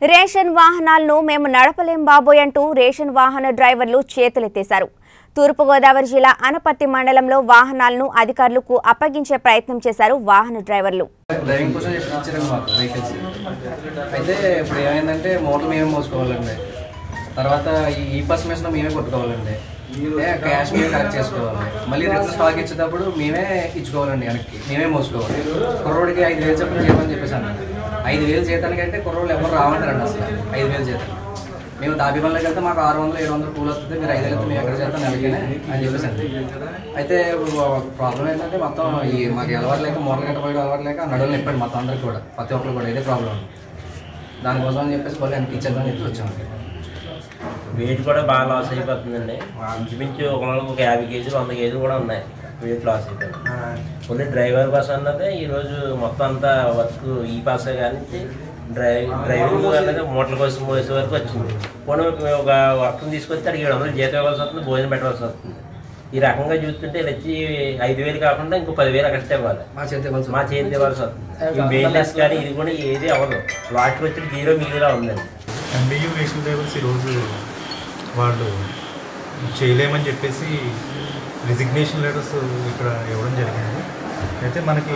Ration వాహనాలను మేము నడపలేం బాబోయ్ అంటూ రేషన్ వాహన డ్రైవర్లు చేతులెత్తేశారు తూర్పుగోదావరి జిల్లా అనపర్తి మండలంలో వాహనాలను అధికారులకు అప్పగించే ప్రయత్నం చేశారు వాహన డ్రైవర్లు డ్రైవింగ్ కోసం చెప్పి ఇచ్చారండి మాకు వెహికల్స్ అయితే ఇప్పుడు ఏమైందంటే మోటార్ మేమే మోసుకోవాలండి తర్వాత ఈ ఈ పర్స్ మిషన్ మేమే కొట్టుకోవాలండి అంటే క్యాష్ మేమే కలెక్ట్ చేసుకోవాలి మళ్ళీ రిటర్న్ స్టాక్ ఇచ్చేటప్పుడు మేమే ఇచ్చుకోవాలండి వెనక్కి మేమే మోసుకోవాలి కుర్రోడికి ఐదు వేలు చెప్పిన చేయమని చెప్పేసి అన్నాను ఐదు వేలు జీతానికంటే కుర్రోళ్ళు ఎవరు రావంటారండి అసలు ఐదు వేలు జీతం మేము దాబి పనులకు వెళ్తే మాకు ఆరు వందలు ఏడు వందలు కూలి వస్తుంది మీరు ఐదు వేలు మేము ఎక్కడ చేస్తాం నెలకినే అని చెప్పేసి అండి అయితే ప్రాబ్లం ఏంటంటే మొత్తం ఈ మాకు అలవాటు లేక మూటలు గంట పోయడం అలవాటు లేక నడువులు నిప్పండి మొత్తం అందరికి కూడా ప్రతి ఒక్కరు కూడా ఇదే ప్రాబ్లం ఉంది దానికోసం అని చెప్పేసి మళ్ళీ వెనక్కి ఇచ్చేద్దామని చెప్పి వచ్చాము వెయిట్ కూడా బాగా లాస్ అయిపోతుందండి ఇంచుమించు ఒక నెలకు ఒక యాభై కేజీలు వంద కేజీలు కూడా ఉన్నాయి వెయిట్ లాస్ అయిపోయింది ఓన్లీ డ్రైవర్ బస్ అన్నదే ఈరోజు మొత్తం అంతా వర్క్ ఈ పాస్ కానీ డ్రైవ్ డ్రైవింగ్ అనేది మూటల కోసం పోసే వరకు వచ్చింది పోనీ ఒక వర్క్ని తీసుకొస్తే అడిగి ఏడు వందలు జీతం ఇవ్వాల్సి వస్తుంది భోజనం పెట్టవలసి వస్తుంది ఈ రకంగా చూస్తుంటే ఇలా వచ్చి ఐదు వేలు కాకుండా ఇంకో పదివేలు అక్కడ ఇవ్వాలి మా చేతి ఇవ్వాల్సి మా చేతి ఇవ్వాల్సి వస్తుంది మెయింటెనెన్స్ కానీ ఇది కూడా ఏది అవ్వదు లాస్ట్కి వచ్చి జీరో మిగిలిలా ఉందండి ఎంబీయూ వెహికల్ డ్రైవర్స్ ఈరోజు వాళ్ళు చేయలేమని చెప్పేసి రిజిగ్నేషన్ లెటర్స్ ఇక్కడ ఇవ్వడం జరిగింది అయితే మనకి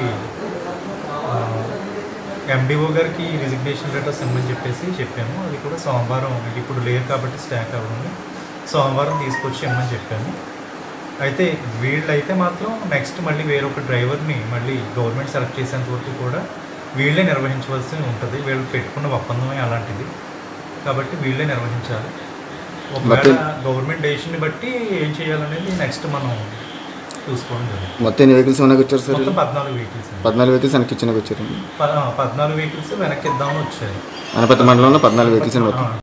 ఎండిఓ గారికి రిజిగ్నేషన్ లెటర్స్ ఇవ్వమని చెప్పేసి చెప్పాము అది కూడా సోమవారం ఇప్పుడు లేరు కాబట్టి స్టాక్ అవ్వడం సోమవారం తీసుకొచ్చి ఇవ్వమని చెప్పాము అయితే వీళ్ళైతే మాత్రం నెక్స్ట్ మళ్ళీ వేరొక డ్రైవర్ని మళ్ళీ గవర్నమెంట్ సెలెక్ట్ చేసేంత వరకు కూడా వీళ్ళే నిర్వహించవలసి ఉంటుంది వీళ్ళు పెట్టుకున్న ఒప్పందమే అలాంటిది కాబట్టి వీళ్ళే నిర్వహించాలి ఒకవేళ గవర్నమెంట్ డెసిషన్ని బట్టి ఏం చేయాలనేది నెక్స్ట్ మనం చూసుకోవడం జరుగుతుంది మొత్తం ఎన్ని వెహికల్స్ వెనక్కి వచ్చారు సార్ మొత్తం పద్నాలుగు వెహికల్స్ అండి. పద్నాలుగు వెహికల్స్ వెనక్కి ఇచ్చినకి వచ్చారండి ప- పద్నాలుగు వెహికల్స్ వెనక్కి ఇద్దామని వచ్చారు అనపతి మండలంలో పద్నాలుగు వెహికల్స్ మొత్తం ఆ,